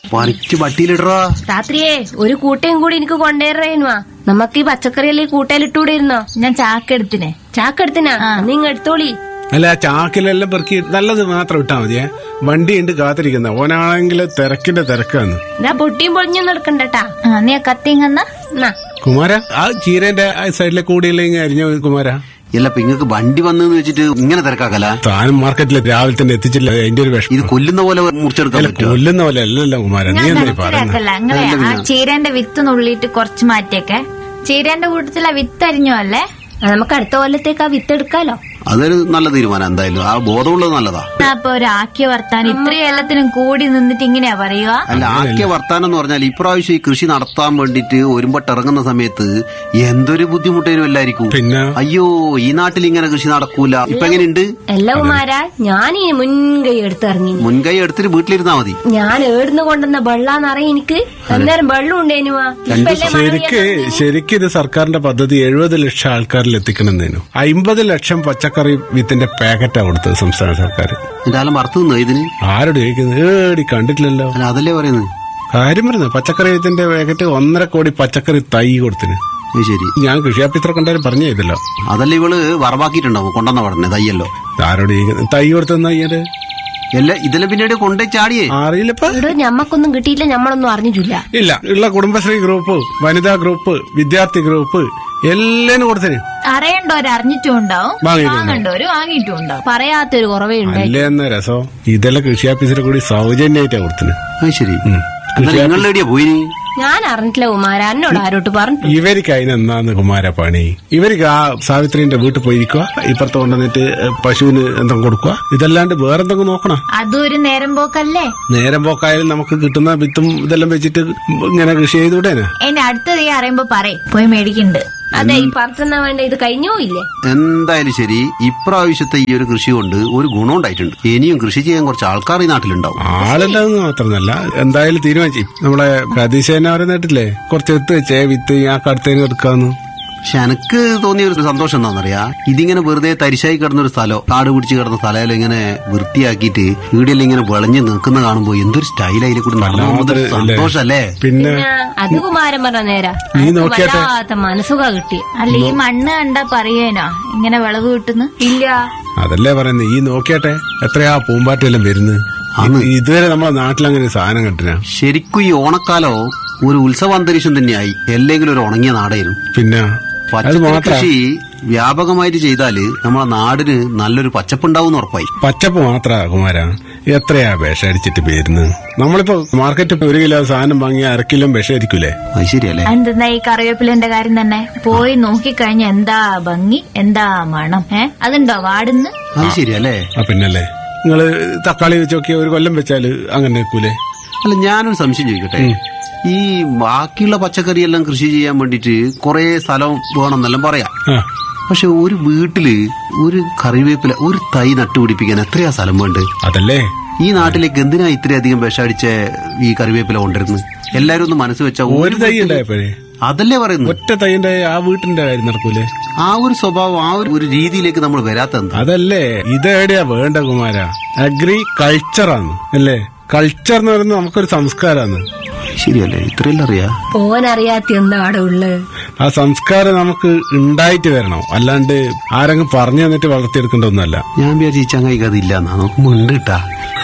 പറിച്ച് വട്ടിയിലിടറാ രാത്രിയേ ഒരു കൂട്ടയും കൂടി എനിക്ക് കൊണ്ടുവരേനുവാ നമുക്ക് ഈ പച്ചക്കറിയല്ലേ ഈ കൂട്ടയിലിട്ടൂടെ ഇരുന്നോ ഞാൻ ചാക്കെടുത്തിനെ ചാക്കെടുത്തിനാ നിങ്ങ എടുത്തോളി അല്ല ആ ചാക്കിലെല്ലാം പെറുക്കി നല്ലത് മാത്രം ഇട്ടാ മതിയേ വണ്ടിയുണ്ട് കാത്തിരിക്കുന്ന ഓനാണെങ്കിൽ തിരക്കിന്റെ തിരക്കാന്ന് ഇതാ പൊട്ടിയും പൊളിഞ്ഞും നടക്കണ്ടട്ടാ ആ നീ ആ കത്തിങ്ങന്ന എന്നാ കുമാര ആ ചീരന്റെ ആ സൈഡിലെ കൂടിയില്ലെങ്കിൽ അരിഞ്ഞ കുമാര അല്ല ഇപ്പൊ ഇങ്ങക്ക് വണ്ടി വന്നെന്ന് വെച്ചിട്ട് ഇങ്ങനെ തിരക്കാക്കല താനും മാർക്കറ്റിൽ രാവിലെ തന്നെ എത്തിച്ചില്ല അതിന്റെ ഒരു വിഷമം ഇത് കൊല്ലുന്ന പോലെ മുറിച്ചെടുക്കാൻ അല്ല പറ്റുമോ കൊല്ലുന്ന പോലെ അല്ലല്ലോ കുമാര നീ ഞാൻ എന്താ പറയുന്നത് മനസ്സിലാക്കല്ല നിങ്ങളെ ആ ചീരന്റെ വിത്ത് നുള്ളിയിട്ട് കുറച്ച് മാറ്റിയൊക്കെ ചീരന്റെ കൂട്ടത്തിൽ ആ വിത്ത് അരിഞ്ഞോ അല്ലേ ആ, നമുക്ക് അടുത്ത കൊല്ലത്തേക്ക് ആ വിത്ത് എടുക്കാലോ അതൊരു നല്ല തീരുമാനം എന്തായാലും ആ ബോധമുള്ളത് നല്ലതാ എന്നാ അപ്പൊ ഒരു ആക്കിയ വർത്താൻ ഇത്രയും എല്ലാത്തിനും കൂടി നിന്നിട്ട് ഇങ്ങനെയാ പറയുക അല്ല ആക്കിയ വർത്താനം എന്ന് പറഞ്ഞാൽ ഇപ്രാവശ്യം ഈ കൃഷി നടത്താൻ വേണ്ടിട്ട് ഒരുമ്പട്ട് ഇറങ്ങുന്ന സമയത്ത് എന്തൊരു ബുദ്ധിമുട്ടേനും എല്ലായിരിക്കും പിന്നെ അയ്യോ ഈ നാട്ടിൽ ഇങ്ങനെ കൃഷി നടക്കൂല ഇപ്പൊ എങ്ങനെയുണ്ട് അല്ല കുമാരാ ഞാൻ ഈ മുൻകൈ എടുത്തിറങ്ങി മുൻകൈ എടുത്തിട്ട് വീട്ടിലിരുന്നാ മതി ഞാൻ ഏടുന്ന് കൊണ്ടുവന്ന വെള്ളാന്നറിയ എനിക്ക് അന്നേരം വെള്ളം ഉണ്ടേനുവാ ഇപ്പല്ലേ മഴ ശരിക്ക് ശരിക്ക് ഇത് സർക്കാരിന്റെ പദ്ധതി എഴുപത് ലക്ഷം ആൾക്കാരിൽ എത്തിക്കണമെന്നേനു അമ്പത് ലക്ഷം പച്ചക്കറി വിത്തിന്റെ പാക്കറ്റാ കൊടുത്തത് സംസ്ഥാന സർക്കാർ എന്റെ ആലം വറുത്തു നിന്നോ ഇതിന് ആരോട് ചോദിക്കുന്നത് ഏടി കണ്ടിട്ടില്ലല്ലോ അല്ല അതല്ലേ പറയുന്നത് കാര്യം പറഞ്ഞു പച്ചക്കറി വിത്തിന്റെ പാക്കറ്റ് ഒന്നര കോടി പച്ചക്കറി തൈ കൊടുത്തിന് അത് ശരി ഞാൻ കൃഷി ഓഫീസറെ കൊണ്ടാലും പറഞ്ഞു ചെയ്തല്ലോ അതല്ല ഇവള് വറവാക്കിയിട്ടുണ്ടാവും കൊണ്ടുവന്ന പറഞ്ഞത് തയ്യല്ലോ ആരോട് ചോദിക്കുന്നത് തൈ കൊടുത്തെന്നാ അയ്യത് എല്ലാം ഇതെല്ലാം പിന്നീട് കൊണ്ടേ ചാടിയേ അറിയില്ലപ്പ ഇവിടെ ഞമ്മക്കൊന്നും കിട്ടിയില്ല ഞമ്മളൊന്നും അറിഞ്ഞിട്ടില്ല ഇല്ല ഉള്ള കുടുംബശ്രീ ഗ്രൂപ്പ് വനിതാ ഗ്രൂപ്പ് വിദ്യാർത്ഥി ഗ്രൂപ്പ് എല്ലാം കൊടുത്തിന് അറിയണ്ടോ ഒരു അറിഞ്ഞിട്ടും ഉണ്ടാവും വാങ്ങിയിട്ടുണ്ടാവും. വാങ്ങണ്ടോര് വാങ്ങിയിട്ടും ഉണ്ടാവും പറയാത്തൊരു കുറവേ ഉണ്ടായി അല്ലേ എന്ന രസം ഇതെല്ലാം കൃഷി ഓഫീസറെ കൂടി സൗജന്യമായിട്ടാ കൊടുത്തിന് അത് ശരി ഉം. എന്നാലും നിങ്ങളുടെ എവിടെയാ പോയിനി ഞാൻ അറിഞ്ഞിട്ടില്ല കുമാര എന്നോട് ആരോട്ട് പറഞ്ഞു ഇവർക്ക് അതിനെന്താന്ന് കുമാര പണി ഇവർക്ക് ആ സാവിത്രിന്റെ വീട്ടിൽ പോയിരിക്കുക ഇപ്പുറത്ത് കൊണ്ടുവന്നിട്ട് പശുവിന് എന്തെങ്കിലും കൊടുക്കുക ഇതല്ലാണ്ട് വേറെന്തെങ്കിലും നോക്കണം അതും ഒരു നേരം പോക്കല്ലേ നേരം പോക്കായാലും നമുക്ക് കിട്ടുന്ന വിത്തും ഇതെല്ലാം വെച്ചിട്ട് ഇങ്ങനെ കൃഷി ചെയ്തുകൂടേനെ എന്റെ അടുത്തത് ഈ അറിയുമ്പോ പറയും പോയി മേടിക്കണ്ട് അതെ ഈ പറത്തുന്ന വേണ്ട ഇത് കഴിഞ്ഞോ ഇല്ലേ എന്തായാലും ശരി ഇപ്രാവശ്യത്തെ ഈ ഒരു കൃഷി കൊണ്ട് ഒരു ഗുണം ഉണ്ടായിട്ടുണ്ട് ഇനിയും കൃഷി ചെയ്യാൻ കുറച്ച് ആൾക്കാർ ഈ നാട്ടിലുണ്ടാവും ആളുണ്ടാവുന്ന മാത്രമല്ല എന്തായാലും തീരുമാനിച്ചു നമ്മളെ പ്രതീക്ഷേനെ അവരെ നേട്ടില്ലേ കുറച്ച് എത്ത് വെച്ചേ വിത്ത് ഞാൻ കടുത്തേന് എടുക്കാന്ന് പക്ഷെ എനക്ക് തോന്നിയ ഒരു സന്തോഷം എന്താണെന്നറിയാ ഇതിങ്ങനെ വെറുതെ തരിശായി കിടന്ന ഒരു സ്ഥലം കാട് പിടിച്ച് കിടന്ന സ്ഥലം ഇങ്ങനെ വൃത്തിയാക്കിയിട്ട് വീടെല്ലാം ഇങ്ങനെ വിളഞ്ഞ് നിൽക്കുന്ന കാണുമ്പോ എന്തൊരു സ്റ്റൈൽ അതിലെ കൂടി നടന്നു പോകുന്നത് ഒരു വല്ലാത്തൊരു ഇല്ലേ? സന്തോഷല്ലേ പിന്നെ പിന്നെ അത് കുമാരൻ പറഞ്ഞ നേരാ നീ അനക്ക് നോക്കിയാട്ടെ. വല്ലാത്ത മനസ്സുക കിട്ടി അല്ല ഈ മണ്ണ് കണ്ടാ പറയേനോ ഇങ്ങനെ വിളവ് കിട്ടുന്നു ഇല്ല അതല്ലേ പറയുന്നത് ഈ നോക്കിയാട്ടെ എത്രയാ പൂമ്പാറ്റെല്ലാം വരുന്നത് ആണ്. ഇതുവരെ നമ്മളെ നാട്ടിലങ്ങനെ ഒരു സാധനം കണ്ടിനാ ശരിക്കും ഈ ഓണക്കാലോ ഒരു ഉത്സവ അന്തരീക്ഷം തന്നെയായി അല്ലെങ്കിലും ഒരു ഉണങ്ങിയ നാടായിരുന്നു പിന്നെ അത് പച്ചക്കറി മാത്ര കൃഷി വ്യാപകമായിട്ട് ചെയ്താല് നമ്മളെ നാടിന് നല്ലൊരു പച്ചപ്പുണ്ടാവും ഉറപ്പായി പച്ചപ്പ് മാത്ര കുമാര എത്രയാ വിഷം അടിച്ചിട്ട് പേരുന്നത് നമ്മളിപ്പോ മാർക്കറ്റിൽ ഒരു കിലോ സാധനം വാങ്ങി അര കിലോ വിഷം അടിക്കൂലേ അത് ശരിയല്ലേ എന്തെന്നാ ഈ കറിവേപ്പിലന്റെ കാര്യം തന്നെ പോയി നോക്കിക്കഴിഞ്ഞ എന്താ ഭംഗി എന്താ മണം ഏ അതുണ്ടോ വാടുന്ന് അത് ശരിയല്ലേ ആ പിന്നല്ലേ നിങ്ങള് തക്കാളി വെച്ച് നോക്കിയ ഒരു കൊല്ലം വെച്ചാല് അങ്ങനെ നിൽക്കൂലേ അല്ല ഞാനൊരു സംശയം ചോദിക്കട്ടെ ഈ ബാക്കിയുള്ള പച്ചക്കറിയെല്ലാം കൃഷി ചെയ്യാൻ വേണ്ടിട്ട് കുറെ സ്ഥലം വേണമെന്നെല്ലാം പറയാം ആ പക്ഷെ ഒരു വീട്ടില് ഒരു കറിവേപ്പില ഒരു തൈ നട്ടുപിടിപ്പിക്കാൻ എത്രയാ സ്ഥലം വേണ്ട അതല്ലേ ഈ നാട്ടിലേക്ക് എന്തിനാ ഇത്രയധികം വിഷമടിച്ച ഈ കറിവേപ്പില കൊണ്ടിരുന്നത് എല്ലാരും ഒന്ന് മനസ്സ് വെച്ച ഒരു തൈ ഉണ്ടായപ്പോഴേ അതല്ലേ പറയുന്നത് ഒറ്റ തൈന്റെ ആ വീട്ടിന്റെ കാര്യം നടക്കൂലേ ആ ഒരു സ്വഭാവം ആ ഒരു ഒരു രീതിയിലേക്ക് നമ്മൾ വരാത്ത എന്താ അതല്ലേ ഇതെവിടെയാ വേണ്ട കുമാര അഗ്രി കൾച്ചറാണ് അല്ലേ കൾച്ചർ എന്ന് പറയുന്നത് നമുക്കൊരു സംസ്കാരമാണ് ശരിയല്ലേ ഇത്രയല്ല അറിയാ ഓനറിയാത്ത എന്താ അവിടെ ഉള്ളത് ആ സംസ്കാരം നമുക്ക് ഉണ്ടായിട്ട് വരണം അല്ലാണ്ട് ആരെങ്കിലും പറഞ്ഞു തന്നിട്ട് വളർത്തിയെടുക്കേണ്ട ഒന്നല്ല ഞാൻ വിചാരിച്ചു ഈ ചങ്ങായി അതില്ല എന്നാ നമുക്ക് മുണ്ട് കിട്ടാ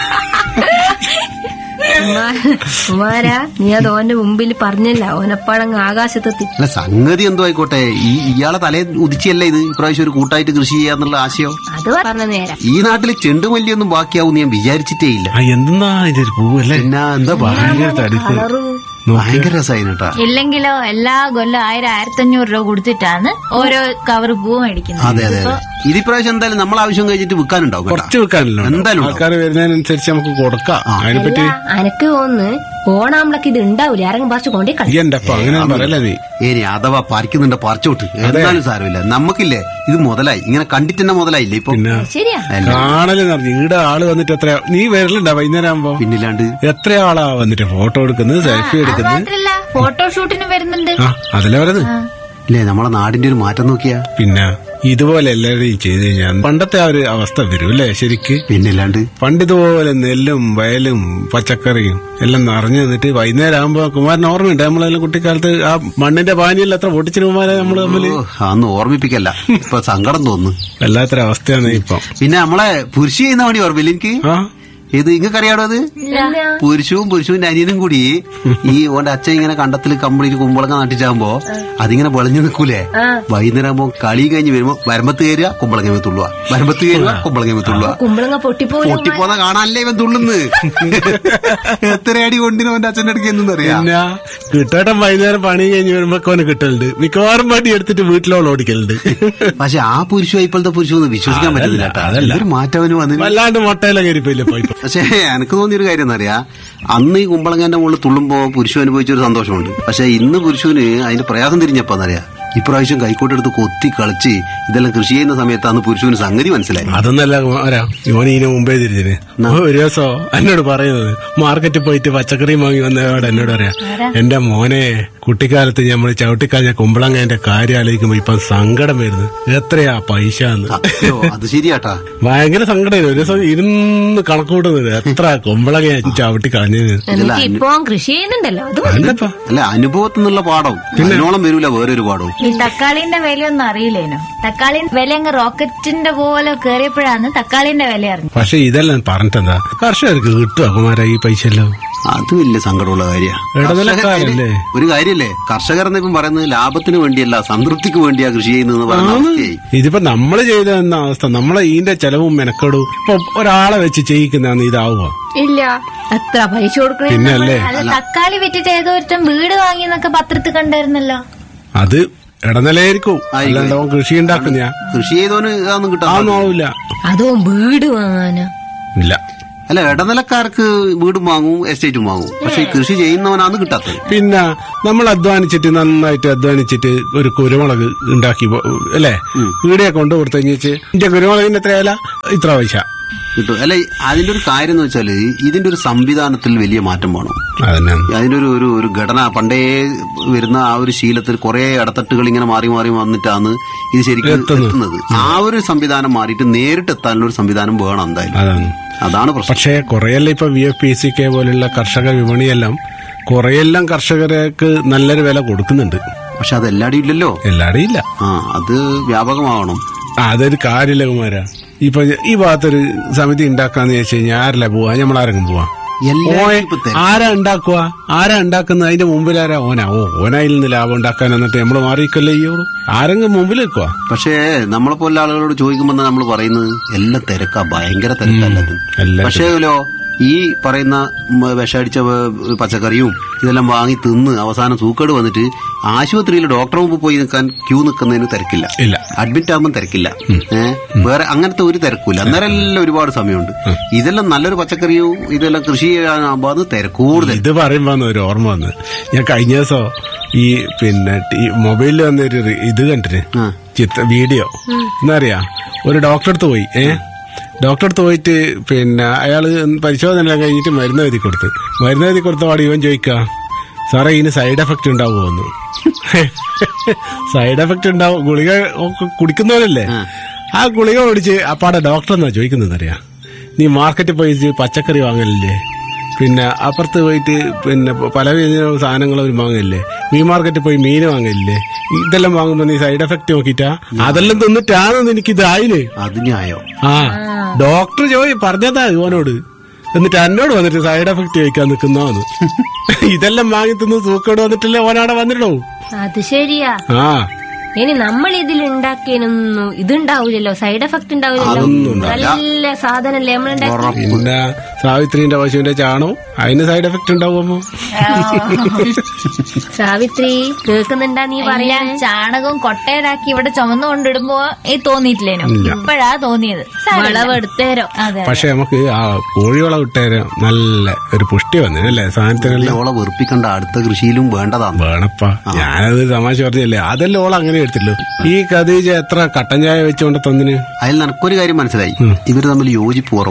കുമാര നീ അത് ഓന്റെ മുമ്പിൽ പറഞ്ഞില്ല ഓനപ്പാടങ്ങ് ആകാശത്തെത്തി അല്ല സംഗതി എന്തോ ആയിക്കോട്ടെ ഈ ഇയാളെ തലേ ഉദിച്ചല്ല ഇത് ഇപ്രാവശ്യം ഒരു കൂട്ടായിട്ട് കൃഷി ചെയ്യാന്നുള്ള ആശയം അത് പറഞ്ഞ നേരം ഈ നാട്ടില് ചെണ്ടുമല്ലിയൊന്നും ബാക്കിയാവും ഞാൻ വിചാരിച്ചിട്ടേ ഇല്ല ആ എന്തെന്നാ ഇതൊരു പൂവല്ലേ പിന്നെ എന്താ ഭയങ്കര തടിപ്പ് കളറും ഭയങ്കര രസമായിട്ടാ ഇല്ലെങ്കിലോ എല്ലാ കൊല്ലം ആയിരം ആയിരത്തഞ്ഞൂറ് രൂപ കൊടുത്തിട്ടാണ് ഓരോ കവർ പൂ മേടിക്കുന്നത് അതെ അതെ അതെ ഇതിപ്രാവശ്യം എന്തായാലും നമ്മൾ ആവശ്യം കഴിഞ്ഞിട്ട് വിൽക്കാനുണ്ടാവും കേട്ടാ. കുറച്ച് വെക്കാനല്ലോ എന്തായാലും ഉണ്ടാവും. ആൾക്കാർ വരുന്നതിനനുസരിച്ച് നമുക്ക് കൊടുക്കാം അതിനെപ്പറ്റി അനക്ക് തോന്നുന്നു ഓണാമ്പളക്ക് ഇത് ഉണ്ടാവൂലേ ആരെങ്കിലും പറിച്ചു കൊണ്ടേ കളി ഈ എന്റെ അപ്പ അങ്ങനെ പറയല നീ ഇനി അഥവാ പറിക്കുന്നുണ്ട് പറിച്ചോട്ട് എന്നാലും സാരമില്ല നമുക്കില്ലേ ഇത് മുതലായി ഇങ്ങനെ കണ്ടിട്ട് തന്നെ മുതലായില്ലേ ഇപ്പൊ പിന്നെ ശരിയാ അല്ല, കാണല് നടന്നു ഈടെ ആള് വന്നിട്ട് എത്രയാ നീ വരലുണ്ടാ വൈകുന്നേരം ആകുമ്പോ പിന്നില്ലാണ്ട് എത്ര ആളാ വന്നിട്ട് ഫോട്ടോ എടുക്കുന്നത് സെൽഫി അത് എടുക്കുന്നത് മാത്രല്ല ഫോട്ടോഷൂട്ടിന് വരുന്നുണ്ട് ആ അതല്ലേ പറയുന്നത് ഇല്ലേ നമ്മളെ നാടിന്റെ ഒരു മാറ്റം നോക്കിയാ പിന്നെ ഇതുപോലെ എല്ലാവരെയും ചെയ്ത് കഴിഞ്ഞാൽ പണ്ടത്തെ ആ ഒരു അവസ്ഥ വരും അല്ലേ ശരിക്ക് പിന്നില്ലാണ്ട് പണ്ടിതുപോലെ നെല്ലും വയലും പച്ചക്കറിയും എല്ലാം നിറഞ്ഞു നിന്നിട്ട് വൈകുന്നേരം ആകുമ്പോ കുമാരൻ ഓർമ്മയുണ്ട് നമ്മളെല്ലാം കുട്ടിക്കാലത്ത് ആ മണ്ണിന്റെ പാനിയിൽ എത്ര പൊട്ടിച്ചിന് കുമാരെ നമ്മൾ തമ്മിൽ ഓ, അന്ന് ഓർമ്മിപ്പിക്കല്ല ഇപ്പൊ സങ്കടം തോന്നുന്നു വല്ലാത്തൊരവസ്ഥയാണ് ഇപ്പം പിന്നെ നമ്മളെ പുരുഷ ചെയ്യുന്ന പണി ഓർമ്മയില്ല എനിക്ക് ആ ഇത് ഇങ്ങക്ക് അറിയാടോ അത് പുരുഷവും പുരുഷന്റെ അനിയനും കൂടി ഈ ഓന്റെ അച്ഛൻ ഇങ്ങനെ കണ്ടത്തിൽ കമ്പിളിച്ച് കുമ്പളങ്ങ നട്ടിച്ചാകുമ്പോ അതിങ്ങനെ വെളഞ്ഞു നിൽക്കൂലേ വൈകുന്നേരം ആകുമ്പോ കളി കഴിഞ്ഞ് വരുമ്പോ വരമ്പത്ത് കയറുക കുമ്പളങ്ങ തുള്ളുക വരമ്പത്ത് കയറുക കുമ്പളങ്ങ തുള്ളുക കുമ്പളങ്ങ പൊട്ടിപ്പോയി പൊട്ടിപ്പോന്ന കാണാനല്ലേ ഇവൻ തുള്ളുന്ന് എത്ര അടി കൊണ്ടിന് അവന്റെ അച്ഛന്റെ അടുക്ക് എന്നറിയാം പിന്നെ കിട്ടേട്ടൻ വൈകുന്നേരം പണി കഴിഞ്ഞ് വരുമ്പോ അവന് കിട്ടലുണ്ട് മിക്കവാറും വണ്ടി എടുത്തിട്ട് വീട്ടിലോളം ഓടിക്കലുണ്ട് പക്ഷെ ആ പുരുഷ ഇപ്പോഴത്തെ പുരുഷം ഒന്നും വിശ്വസിക്കാൻ പറ്റുന്നില്ല കേട്ടോ അതല്ല. ഒരു മാറ്റവന് വന്നിന് വല്ലാണ്ട് മുട്ടയിലും കയറിപ്പോയില്ലേ പോയിപ്പോ പക്ഷേ എനിക്ക് തോന്നിയൊരു കാര്യം എന്നറിയാ അന്ന് ഈ കുമ്പളങ്ങന്റെ മുകളിൽ തുള്ളുമ്പോ പുരുഷു അനുഭവിച്ചൊരു സന്തോഷമുണ്ട് പക്ഷെ ഇന്ന് പുരുഷന് അതിന്റെ പ്രയാസം തിരിഞ്ഞപ്പോ എന്നറിയാ ഇപ്രാവശ്യം കൈക്കോട്ടെടുത്ത് കൊത്തി കളിച്ച് ഇതെല്ലാം കൃഷി ചെയ്യുന്ന സമയത്ത് അന്ന് പുരുഷന് സംഗതി മനസ്സിലായി അതൊന്നല്ല കുമാരാ ഇവൻ ഇതിന് മുമ്പേ തിരിഞ്ഞിന് ഒരു ദിവസം എന്നോട് പറയുന്നത് മാർക്കറ്റിൽ പോയിട്ട് പച്ചക്കറി വാങ്ങി വന്നതോടെ എന്നോട് പറയാ എന്റെ മോനെ കുട്ടിക്കാലത്ത് നമ്മൾ ചവിട്ടിക്കളഞ്ഞ കുമ്പളങ്ങന്റെ കാര്യം ആലോചിക്കുമ്പോ ഇപ്പൊ സങ്കടം വരുന്നു എത്രയാ പൈസ എന്ന് അയ്യോ അത് ശരിയാട്ടാ ഭയങ്കര സങ്കടം ഒരു ദിവസം ഇരുന്ന് കണക്ക് കൂട്ടുന്നത് എത്ര കുമ്പളങ്ങ ചവിട്ടി കളഞ്ഞത് എന്നിട്ട് ഇപ്പൊ അവൻ കൃഷി ചെയ്യുന്നുണ്ടല്ലോ അത് മതി. അല്ലപ്പാ അല്ല അനുഭവത്തിൽ നിന്നുള്ള പാഠം അതിനോളം വരൂല വേറൊരു പാഠവും ഈ തക്കാളിന്റെ വിലയൊന്നും അറിയില്ലേനോ തക്കാളി വില അങ്ങ് റോക്കറ്റിന്റെ പോലെ കേറിയപ്പോഴാണ് തക്കാളിന്റെ വില അറിഞ്ഞു പക്ഷെ ഇതെല്ലാം പറഞ്ഞിട്ടെന്താ കർഷകർക്ക് കിട്ടുമോ കുമാര ഈ പൈസ എല്ലാം അത് വലിയ സങ്കടമുള്ള ഇടനിലക്കാരല്ലേ? കാര്യമാണ് ഒരു കാര്യല്ലേ കർഷകർ എന്നിപ്പം പറയുന്നത് ലാഭത്തിന് വേണ്ടിയല്ല സംതൃപ്തിക്ക് വേണ്ടിയാ കൃഷി ചെയ്യുന്നതെന്ന് പറയുന്ന അവസ്ഥയായി ഇതിപ്പോ നമ്മള് ചെയ്ത എന്ന അവസ്ഥ നമ്മളെ ഇതിന്റെ ചെലവും മെനക്കെടും ഇപ്പൊ ഒരാളെ വെച്ച് ചെയ്യിക്കുന്ന ഇതാവുക ഇല്ല എത്ര പൈസ കൊടുക്കണേ പിന്നെ അല്ലേ അല്ല തക്കാളി വിറ്റിട്ട് ഏതോ ഒരുത്തൻ വീട് വാങ്ങിയെന്നൊക്കെ പത്രത്തിൽ കണ്ടായിരുന്നല്ലോ അത് ഇടനിലയായിരിക്കും അല്ലാണ്ട് അവൻ കൃഷി ഉണ്ടാക്കുന്ന കൃഷി ചെയ്തവന് ഇതൊന്നും കിട്ടാൻ അതൊന്നും ആവില്ല അതോ വീട് വാങ്ങാനോ ഇല്ല അല്ല ഇടനിലക്കാർക്ക് വീടും വാങ്ങും എസ്റ്റേറ്റും വാങ്ങും പക്ഷെ ഈ കൃഷി ചെയ്യുന്നവനാണ് കിട്ടാത്തത് പിന്നെ നമ്മൾ അധ്വാനിച്ചിട്ട് നന്നായിട്ട് അധ്വാനിച്ചിട്ട് ഒരു കുരുമുളക് ഉണ്ടാക്കി പോ- അല്ലേ വീടിയെ കൊണ്ടു കൊടുത്തു കഴിഞ്ഞിട്ട് ഇന്റെ കുരുമുളകിന് എത്രയല്ല ഇത്ര പൈസ കിട്ടും അല്ല അതിന്റെ ഒരു കാര്യം എന്ന് വെച്ചാല് ഇതിന്റെ ഒരു സംവിധാനത്തിൽ വലിയ മാറ്റം വേണം അതന്നെ അതിന്റെ ഒരു ഒരു ഒരു ഘടന പണ്ടേ വരുന്ന ആ ഒരു ശീലത്തിൽ കുറെ ഇടത്തട്ടുകൾ ഇങ്ങനെ മാറി മാറി വന്നിട്ടാണ് ഇത് ശരിക്കും എത്തുന്നത് ആ ഒരു സംവിധാനം മാറിയിട്ട് നേരിട്ട് എത്താനുള്ള ഒരു സംവിധാനം വേണം എന്തായാലും അതാണ് അതാണ് പ്രശ്നം പക്ഷേ കുറെയെല്ലാം ഇപ്പൊ V F P C K പോലുള്ള കർഷക വിപണിയെല്ലാം കുറെയെല്ലാം കർഷകർക്ക് നല്ലൊരു വില കൊടുക്കുന്നുണ്ട് പക്ഷെ അത് എല്ലായിടും ഇല്ലല്ലോ എല്ലാടെയും ഇല്ല ആ അത് വ്യാപകമാവണം ആ, അതൊരു കാര്യമില്ല കുമാര ഇപ്പൊ ഈ ഭാഗത്തൊരു സമിതി ഉണ്ടാക്കാന്ന് ചോദിച്ചു കഴിഞ്ഞാൽ ആരല്ല പോവാ നമ്മൾ ആരെങ്കിലും പോവാ എല്ലാവരും ഓൻ ഇപ്പൊ തിരക്കാ. ആരാ ഉണ്ടാക്കുക ആരാ ഉണ്ടാക്കുന്ന അതിന്റെ മുമ്പിൽ ആരാ ഓനാ ഓ ഓനായിൽ നിന്ന് ലാഭം ഉണ്ടാക്കാൻ എന്നിട്ട് നമ്മൾ മാറിയിക്കല്ലേ ചെയ്യുള്ളൂ ആരെങ്കിലും മുമ്പിൽ വെക്കുക പക്ഷേ നമ്മളെ പോലെ ആളുകളോട് ചോദിക്കുമ്പോൾ നമ്മൾ പറയുന്നത് എല്ലാം തിരക്കാ ഭയങ്കര തിരക്കല്ലത് എല്ലാം പക്ഷേലോ ഈ പറയുന്ന ഉം, വിഷമടിച്ച വ- പച്ചക്കറിയും ഇതെല്ലാം വാങ്ങി തിന്ന് അവസാനം സൂക്കേട് വന്നിട്ട് ആശുപത്രിയിൽ ഡോക്ടർ മുമ്പ് പോയി നിൽക്കാൻ ക്യൂ നിൽക്കുന്നതിന് തിരക്കില്ല ഇല്ല അഡ്മിറ്റ് ആകുമ്പോൾ തിരക്കില്ല ഏഹ് വേറെ അങ്ങനത്തെ ഒരു തിരക്കില്ല അന്നേരം എല്ലാം ഒരുപാട് സമയമുണ്ട് ഇതെല്ലാം നല്ലൊരു പച്ചക്കറിയോ ഇതെല്ലാം കൃഷി ചെയ്യാനാകുമ്പോൾ അത് തിരക്കൂടുതൽ ഇത് പറയുമ്പോ ഒരു ഓർമ്മ വന്ന് ഞാൻ കഴിഞ്ഞ ദിവസം ഈ പിന്നെ ടി- മൊബൈലിൽ വന്നൊരു റി- ഇത് കണ്ടിന് ആ. ചിത്ര വീഡിയോ എന്നറിയാ ഒരു ഡോക്ടറെ അടുത്ത് പോയി ഏ ഡോക്ടറെ അടുത്ത് പോയിട്ട് പിന്നെ അയാള് പരിശോധന എല്ലാം കഴിഞ്ഞിട്ട് മരുന്ന് എഴുതി കൊടുത്ത് മരുന്ന് എഴുതി കൊടുത്ത പാട് ഇവൻ ചോദിക്കുക സാറേ ഇതിന് സൈഡ് എഫക്ട് ഉണ്ടാവുമോന്ന് സൈഡ് എഫക്ട് ഉണ്ടാവും ഗുളിക ഒക്കെ കുടിക്കുന്നവരല്ലേ ആ ഗുളിക കുടിച്ച് അപ്പാടെ ഡോക്ടർ എന്നാ ചോദിക്കുന്നത് അറിയാ നീ മാർക്കറ്റിൽ പോയി പച്ചക്കറി വാങ്ങലില്ലേ പിന്നെ അപ്പുറത്ത് പോയിട്ട് പിന്നെ പല സാധനങ്ങൾ അവർ വാങ്ങില്ലേ മീൻ മാർക്കറ്റിൽ പോയി മീൻ വാങ്ങില്ലേ ഇതെല്ലാം വാങ്ങുമ്പോ നീ സൈഡ് എഫക്ട് നോക്കിട്ടാ അതെല്ലാം തിന്നിട്ടാണെന്ന് എനിക്ക് ഇതായില്ലേ അത് ന്യായോ ആ ഡോക്ടർ ചോദി പറഞ്ഞതാ ഇവനോട് എന്നിട്ട് എന്നോട് വന്നിട്ട് സൈഡ് എഫക്ട് ചോദിക്കാൻ നിൽക്കുന്നോന്ന് ഇതെല്ലാം വാങ്ങി തിന്ന് സൂക്കേട് വന്നിട്ടല്ലേ ഓനവിടെ വന്നിട്ടോ അത് ശരിയാ ആ ഇനി നമ്മൾ ഇതിൽ ഉണ്ടാക്കിയൊന്നും ഇതുണ്ടാവില്ലല്ലോ സൈഡ് എഫക്ട് ഉണ്ടാവില്ലല്ലോ അതൊന്നും ഉണ്ടാവില്ല. നല്ല സാധനല്ലേ നമ്മൾ ഉണ്ടാക്കി പിന്നെ സാവിത്രിന്റെ പശുവിന്റെ ചാണോ അതിന് സൈഡ് എഫക്ട് ഉണ്ടാവുമോ സാവിത്രി കേൾക്കുന്നുണ്ടാ നീ എല്ലാം പറയാ ചാണകവും കൊട്ടയിലാക്കി ഇവിടെ ചുമന്നു കൊണ്ടിടുമ്പോ ഈ തോന്നിയിട്ടില്ലേനോ ഇപ്പഴാ തോന്നിയത് സാരമില്ല. വിളവെടുത്തേരോ അതെ പക്ഷെ നമുക്ക് ആ കോഴിവളം ഇട്ടേരം നല്ല ഒരു പുഷ്ടി വന്നു അല്ലേ സാധനത്തിനെല്ലാം ഓളെ വെറുപ്പിക്കണ്ട അടുത്ത കൃഷിയിലും വേണ്ടതാണ് വേണപ്പാ ഞാനത് തമാശ പറഞ്ഞല്ലേ അതെല്ലാം ഓൾ അങ്ങനെ എടുത്തില്ലോ ഈ കദീജ എത്ര കട്ടൻ ചായ വെച്ചുകൊണ്ട് തന്നിന് അതിൽ നിനക്കൊരു കാര്യം മനസ്സിലായി ഇവര് തമ്മിൽ യോജിപ്പ് കുറവാ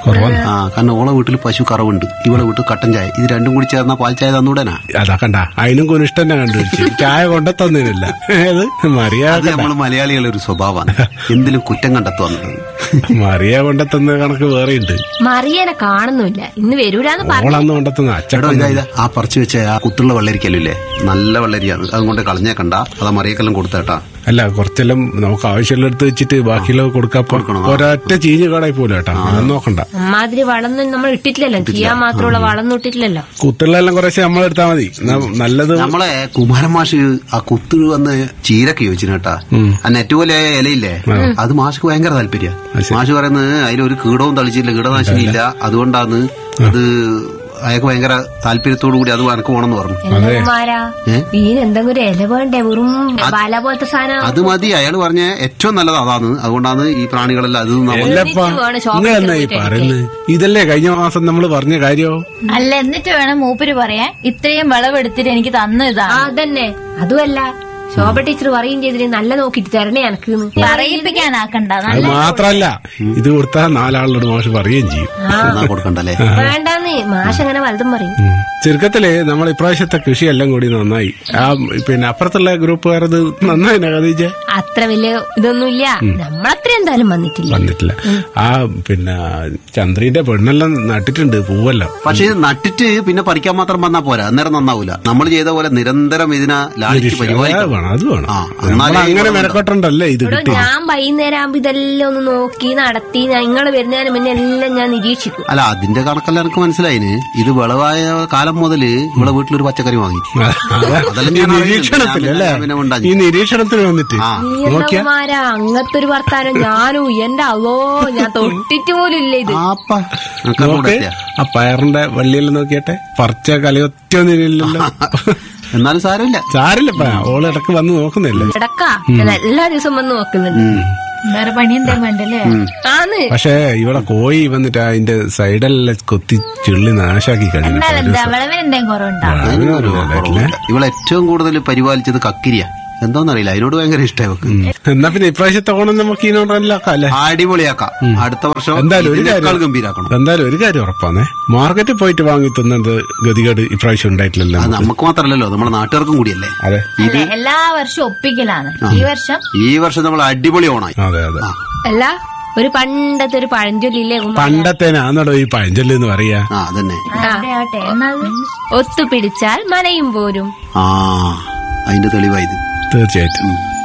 കുറവാണ് ആ കാരണം ഓളെ വീട്ടിൽ പശു കറവുണ്ട് ഇവളെ വീട്ടിൽ കട്ടൻ ചായ ഇത് രണ്ടും കൂടി ചേർന്ന പാൽ ചായ തന്നൂടനാ അതാ കണ്ട അതിനും കുനിഷ്ടം തന്നെ കണ്ടുപിടിച്ചു ചായ കൊണ്ട തന്നില്ല ഏത് മറിയ അത് നമ്മൾ മലയാളികളുടെ ഒരു സ്വഭാവമാണ് എന്തിലും കുറ്റം കണ്ടെത്തുന്നത് മറിയ കൊണ്ടെത്തുന്ന കണക്ക് വേറെ ഉണ്ട് മറിയനെ കാണുന്നില്ല ഇന്ന് വരൂലെന്ന് പറഞ്ഞു ഓളന്ന് കൊണ്ടെത്തുന്ന ചേട്ടോ അച്ചടം ഇതാ ഇതാ ആ പറിച്ചു വെച്ച ആ കുത്തുള്ള വെള്ളരിക്കല്ലേ നല്ല വെള്ളരിയാണ് അതുകൊണ്ട് കളഞ്ഞേക്കണ്ട അത് മറിയക്കെല്ലാം കൊടുത്തേട്ടാ അല്ല കുറച്ചെല്ലാം നമുക്ക് ആവശ്യമുള്ള എടുത്ത് വെച്ചിട്ട് ബാക്കിയുള്ളത് കൊടുക്കാപ്പോ ഒരൊറ്റ ചീഞ്ഞ് കടായി പോലെ കേട്ടാ അത് നോക്കണ്ട അമ്മാതിരി വളമൊന്നും നമ്മൾ ഇട്ടിട്ടില്ലല്ലോ ചെയ്യാൻ മാത്രമുള്ള വളമൊന്നും ഇട്ടിട്ടില്ലല്ലോ കുത്തുള്ളെല്ലാം കുറേശ്ശെ നമ്മളെടുത്താ മതി എന്നാ നല്ലത് നമ്മളെ കുമാരൻ മാഷ് ആ കുത്ത് വന്ന് ചീരക്ക് ചോദിച്ചു കേട്ടാ ആ നെറ്റ് പോലെ ഇലയില്ലേ അത് മാഷ്ക്ക് ഭയങ്കര താല്പര്യ മാഷ് പറയുന്നത് അതിലൊരു കീടവും തളിച്ചില്ല കീടനാശിനി ഇല്ല അതുകൊണ്ടാണ് അത് അയാൾക്ക് ഭയങ്കര താല്പര്യത്തോടു കൂടി അത് എനക്ക് പോണെന്ന് പറഞ്ഞു എല്ലാമാരാ ഇതിന് എന്തെങ്കിലും ഒരു ഇല വേണ്ടേ വെറും വല പോലത്തെ സാധനം അത് മതി അയാൾ പറഞ്ഞ ഏറ്റവും നല്ലത് അതാണ് അതുകൊണ്ടാണ് ഈ പ്രാണികളെല്ലാം അത് നമ്മൾ എല്ലപ്പാ വേണം ഷോപ്പിൽ നിങ്ങൾ എന്നാ ഈ പറയുന്നത് ഇതല്ലേ കഴിഞ്ഞ മാസം നമ്മൾ പറഞ്ഞ കാര്യോ അല്ല എന്നിട്ട് വേണം മൂപ്പര് പറയാൻ ഇത്രയും വിളവെടുത്തിട്ട് എനിക്ക് തന്നു ഇതാ ആ അതന്നെ അതുമല്ല ശോഭ ടീച്ചർ പറയും ചെയ്തിട്ട് നല്ല നോക്കിട്ട് തരണേ എനക്ക് പറയിപ്പിക്കാനാക്കണ്ട അത് മാത്രല്ല ഇത് കൊടുത്താൽ നാലാളോട് മാഷ് പറയുകയും ചെയ്യും എന്നാ കൊടുക്കണ്ടല്ലേ വേണ്ടാന്ന് മാഷ് അങ്ങനെ വലുതും പറയും ഉം. ചുരുക്കത്തില് നമ്മൾ ഇപ്രാവശ്യത്തെ കൃഷിയെല്ലാം കൂടി നന്നായി ആ പിന്നെ അപ്പുറത്തുള്ള ഗ്രൂപ്പുകാരത് നന്നായി കഥീജ അത്ര വലിയ ഇതൊന്നുമില്ല നമ്മളത്ര എന്തായാലും വന്നിട്ടില്ല വന്നിട്ടില്ല ആ പിന്നെ ചന്ദ്രീന്റെ പെണ്ണെല്ലാം നട്ടിട്ടുണ്ട് പൂവെല്ലാം പക്ഷെ ഇത് നട്ടിട്ട് പിന്നെ പറിക്കാൻ മാത്രം വന്നാ പോരാ അന്നേരം നന്നാവൂല നമ്മൾ ചെയ്ത പോലെ നിരന്തരം ഇതിനെ ലാളിച്ച് അത് പരിപാലിക്കണം വേണം അത് വേണം ആ, നമ്മൾ എന്നാലേ അങ്ങനെ ഇത് മെനക്കെട്ടുണ്ടല്ലേ ഇത് ഇവിടെ കിട്ടി ഞാൻ വൈകുന്നേരം ആകുമ്പോ ഇതെല്ലാം ഒന്ന് നോക്കി നടത്തി നിങ്ങൾ വരുന്നതിന് മുന്നേ എല്ലാം ഞാൻ നിരീക്ഷിക്കും അല്ല അതിന്റെ കണക്കെല്ലാം എനിക്ക് മനസ്സിലായിന് ഇത് വിളവായ കാലം മുതല് ഇവിടെ വീട്ടിലൊരു പച്ചക്കറി വാങ്ങി അതെല്ലാം ഈ ഞാൻ അറിയുന്നുണ്ട്. നിരീക്ഷണത്തിൽ ഞാൻ അല്ലേ പിന്നെ- പിന്നെ ഉണ്ടാക്കി. ഈ നിരീക്ഷണത്തിൽ വന്നിട്ട് ആ. നോക്കിയാ നീണ്ടമാരാ അങ്ങനത്തെ ഒരു വർത്താനം ഞാനും എന്റെ അവോ ഞാൻ തൊട്ടിട്ട് പോലും ഇല്ല ഇത് ആപ്പ എനിക്ക് നോക്ക് അങ്ങോട്ട് എത്തിയാ. ആ പയറിന്റെ വള്ളിയെല്ലാം നോക്കിയട്ടെ പറിച്ച കലയൊറ്റ നിലയില്ലല്ലോ എന്നാലും സാരമില്ല സാരില്ലപ്പാ ഓള് ഇടക്ക് വന്ന് നോക്കുന്നില്ലേ കിടക്കാ ഞാൻ എല്ലാ ദിവസവും വന്ന് നോക്കുന്നുണ്ട് വേറെ പണി എന്താ വേണ്ടല്ലേ ആന്ന് പക്ഷേ ഇവിടെ കോഴി വന്നിട്ട് അതിന്റെ സൈഡെല്ലാം കൊത്തി ചെള്ളി നാശാക്കി കഴിഞ്ഞു എന്നാലെന്താ വിളവിന് എന്തെങ്കിലും കുറവുണ്ടോ അതിന് ഒരു കുറവുമില്ല. ഇവളെ ഏറ്റവും കൂടുതൽ പരിപാലിച്ചത് കക്കിരിയ എന്തോന്നറിയില്ല അതിനോട് ഭയങ്കര ഇഷ്ടമായി വെക്ക് എന്നാ പിന്നെ ഇപ്രാവശ്യത്തെ ഓണം നമുക്ക് ഇതിനോടല്ലാക്കാം അല്ലേ അടിപൊളിയാക്കാം അടുത്ത വർഷം എന്തായാലും ഒരു ഇതിനേക്കാൾ കാര്യം ഗംഭീരാക്കണം എന്തായാലും ഒരു കാര്യം ഉറപ്പാന്നേ മാർക്കറ്റിൽ പോയിട്ട് വാങ്ങി തിന്നത് ഗതികേട് ഇപ്രാവശ്യം ഉണ്ടായിട്ടില്ലല്ലോ അത് നമുക്ക് മാത്രമല്ലല്ലോ നമ്മുടെ നാട്ടുകാർക്കും കൂടിയല്ലേ അതെ അല്ല, എല്ലാ വർഷവും ഒപ്പിക്കലാണ് ഈ വർഷം ഈ വർഷം നമ്മൾ അടിപൊളി ഓണായി അതെ അതെ ആ അല്ല ഒരു പണ്ടത്തെ ഒരു പഴഞ്ചൊല്ലില്ലേ ഉമ്മ? പണ്ടത്തേനാന്നടോ ഈ പഴഞ്ചൊല്ല് എന്ന് പറയാ ആ അതന്നെ ആട്ടെ ആട്ടെ എന്നാ അത് ഒത്തുപിടിച്ചാൽ മനയും പോരും ആ അതിന്റെ തെളിവായത് തീർച്ചയായിട്ടും ഉം.